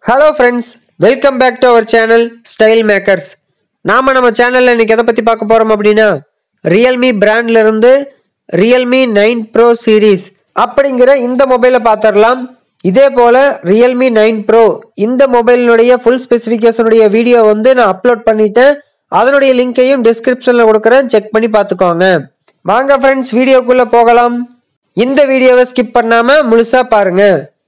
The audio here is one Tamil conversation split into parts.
hello friends welcome back to our channel style makers நாம நம்ம சேனல்ல இன்னைக்கு எதை பத்தி பார்க்க போறோம் அப்படின்னா ரியல்மி பிராண்ட்ல இருந்து ரியல்மி நைன் ப்ரோ சீரீஸ் அப்படிங்கிற இந்த மொபைலை பார்த்துடலாம் இதே போல ரியல்மி நைன் ப்ரோ இந்த மொபைலினுடைய ஃபுல் ஸ்பெசிஃபிகேஷனுடைய வீடியோ வந்து நான் அப்லோட் பண்ணிட்டேன் அதனுடைய லிங்கையும் டிஸ்கிரிப்ஷன்ல கொடுக்குறேன் செக் பண்ணி பார்த்துக்கோங்க வாங்க ஃப்ரெண்ட்ஸ் வீடியோக்குள்ள போகலாம் இந்த வீடியோவை ஸ்கிப் பண்ணாம முழுசா பாருங்க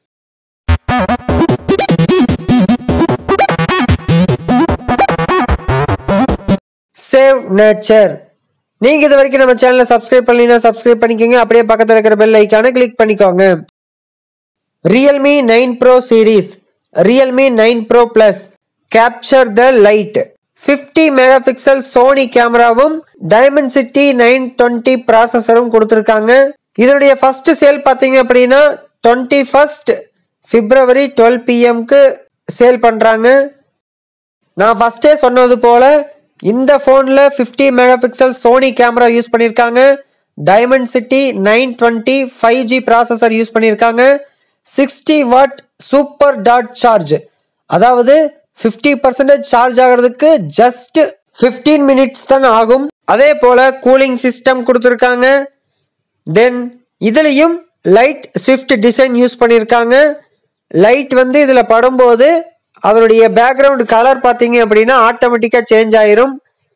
சேவ் நேச்சர் நீங்க இது வரைக்கும் நம்ம சேனலை சப்ஸ்கிரைப் பண்ணலனா சப்ஸ்கிரைப் பண்ணிக்கோங்க அப்படியே பக்கத்துல இருக்கிற பெல் ஐக்கானை கிளிக் பண்ணிக்கோங்க Realme nine pro series Realme nine pro plus capture the light 50 mega pixel Sony கேமராவும் டைமண்ட் சிட்டி நைன் டுவெண்ட்டி ப்ராசஸரும் கொடுத்துருக்காங்க இதனுடைய ஃபர்ஸ்ட் சேல் பார்த்தீங்க அப்படின்னா டுவெண்ட்டி ஃபர்ஸ்ட் பிப்ரவரி டுவெல் பிஎம்க்கு சேல் பண்ணுறாங்க நான் ஃபர்ஸ்டே சொன்னது போல இந்த ஃபோனில் 50 mega pixel Sony camera use பண்ணியிருக்காங்க Dimensity nine twenty five G processor use பண்ணியிருக்காங்க sixty watt super dot charge அதாவது ஃபிஃப்டி பர்சன்டேஜ் சார்ஜ் ஆகிறதுக்கு ஜஸ்ட் 15 மினிட்ஸ் தான் ஆகும் அதே போல கூலிங் சிஸ்டம் கொடுத்துருக்காங்க தென் இதுலயும் லைட் ஸ்விஃப்ட் டிசைன் யூஸ் பண்ணியிருக்காங்க லைட் வந்து இதுல படும்போது அதனுடைய பேக்ரவுண்ட் கலர் பார்த்தீங்க அப்படின்னா ஆட்டோமேட்டிக்காக சேஞ்ச் ஆயிரும்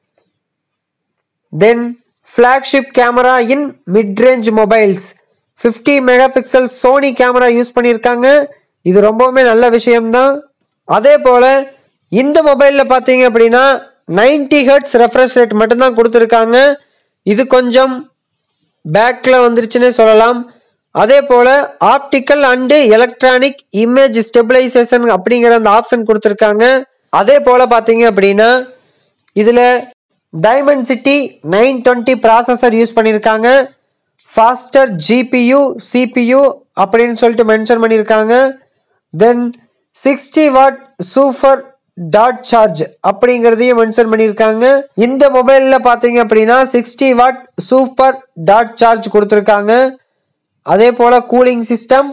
then flagship camera in mid range mobiles fifty mega pixel Sony camera use பண்ணியிருக்காங்க இது ரொம்பவுமே நல்ல விஷயம்தான் அதே போல் இந்த மொபைலில் பார்த்தீங்க அப்படின்னா 90 ஹெர்ட்ஸ் ரெஃப்ரெஷ் ரேட் மட்டும்தான் கொடுத்துருக்காங்க இது கொஞ்சம் பேக்கில் வந்துருச்சுன்னே சொல்லலாம் அதே போல் optical and electronic image stabilization அப்படிங்கிற அந்த ஆப்ஷன் கொடுத்துருக்காங்க அதே போல் பார்த்தீங்க அப்படின்னா இதில் Dimensity nine twenty processor use பண்ணியிருக்காங்க ஃபாஸ்டர் ஜிபியு சிபியு அப்படின்னு சொல்லிட்டு மென்ஷன் பண்ணியிருக்காங்க then sixty watt super dot charge அப்படிங்கிறதையும் மென்ஷன் பண்ணியிருக்காங்க இந்த மொபைலில் பார்த்தீங்க அப்படின்னா sixty watt super dot charge கொடுத்துருக்காங்க அதே போல் cooling system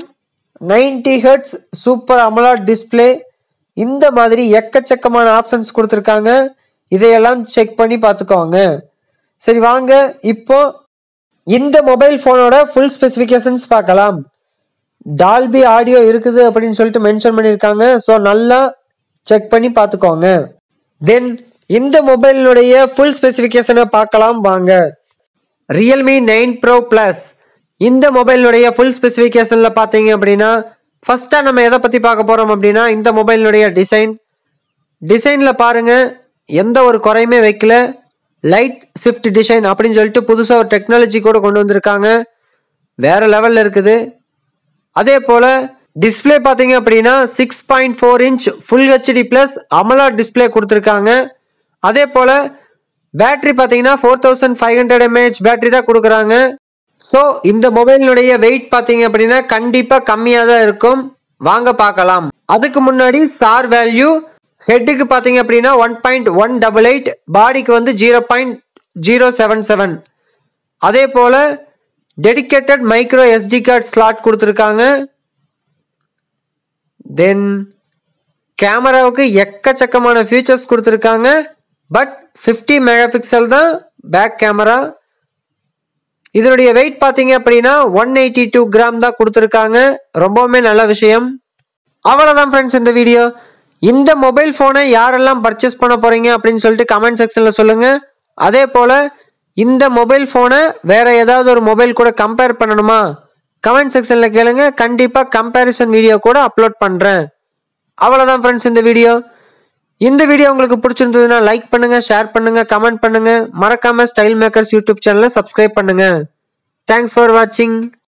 90 hertz super AMOLED display இந்த மாதிரி எக்கச்சக்கமான ஆப்ஷன்ஸ் கொடுத்துருக்காங்க இதையெல்லாம் செக் பண்ணி பார்த்துக்கோங்க சரி வாங்க இப்போ இந்த மொபைல் ஃபோனோட ஃபுல் ஸ்பெசிஃபிகேஷன்ஸ் பார்க்கலாம் டால்பி ஆடியோ இருக்குது அப்படின்னு சொல்லிட்டு மென்ஷன் பண்ணியிருக்காங்க ஸோ நல்லா செக் பண்ணி பார்த்துக்கோங்க தென் இந்த மொபைலினுடைய ஃபுல் ஸ்பெசிஃபிகேஷனை பார்க்கலாம் வாங்க ரியல்மி நைன் ப்ரோ ப்ளஸ் இந்த மொபைலினுடைய ஃபுல் ஸ்பெசிஃபிகேஷனில் பார்த்தீங்க அப்படின்னா ஃபஸ்ட்டாக நம்ம எதை பற்றி பார்க்க போகிறோம் அப்படின்னா இந்த மொபைலினுடைய டிசைன் டிசைனில் பாருங்க எந்த ஒரு குறையுமே வைக்கல லைட் ஷிஃப்ட் டிசைன் அப்படின்னு சொல்லிட்டு புதுசாக ஒரு டெக்னாலஜி கூட கொண்டு வந்திருக்காங்க வேற லெவலில் இருக்குது அதே போல் டிஸ்பிளே பார்த்தீங்க அப்படின்னா six point four inch full HD plus AMOLED display கொடுத்துருக்காங்க அதே போல் பேட்டரி பார்த்தீங்கன்னா four thousand five hundred mAh battery தான் கொடுக்குறாங்க ஸோ இந்த மொபைலினுடைய வெயிட் பார்த்தீங்க அப்படின்னா கண்டிப்பாக கம்மியாக தான் இருக்கும் வாங்க பார்க்கலாம் அதுக்கு முன்னாடி ஸ்டார் வேல்யூ ஹெட்டுக்கு பார்த்தீங்க அப்படின்னா one point one double eight பாடிக்கு வந்து zero point zero seven seven அதே போல் dedicated micro SD card slot கொடுத்துருக்காங்க தென் கேமராவுக்கு எக்கச்சக்கமான ஃபீச்சர்ஸ் கொடுத்துருக்காங்க பட் 50 மெகா பிக்சல் தான் பேக் கேமரா இதனுடைய வெயிட் பார்த்தீங்க அப்படின்னா ஒன் எயிட்டி டூ கிராம் தான் கொடுத்துருக்காங்க ரொம்பவுமே நல்ல விஷயம் அவ்வளோதான் ஃப்ரெண்ட்ஸ் இந்த வீடியோ இந்த மொபைல் ஃபோனை யாரெல்லாம் பர்ச்சேஸ் பண்ண போறீங்க அப்படின்னு சொல்லிட்டு கமெண்ட் செக்ஷனில் சொல்லுங்க அதே போல் இந்த மொபைல் ஃபோனை வேற ஏதாவது ஒரு மொபைல் கூட கம்பேர் பண்ணணுமா கமெண்ட் செக்ஷனில் கேளுங்க கண்டிப்பாக கம்பேரிசன் வீடியோ கூட அப்லோட் பண்ணுறேன் அவ்வளோதான் ஃப்ரெண்ட்ஸ் இந்த வீடியோ இந்த வீடியோ உங்களுக்கு பிடிச்சிருந்ததுன்னா லைக் பண்ணுங்க ஷேர் பண்ணுங்க கமெண்ட் பண்ணுங்க மறக்காம ஸ்டைல் மேக்கர்ஸ் யூடியூப் சேனலை சப்ஸ்கிரைப் பண்ணுங்க தேங்க்ஸ் ஃபார் வாட்சிங்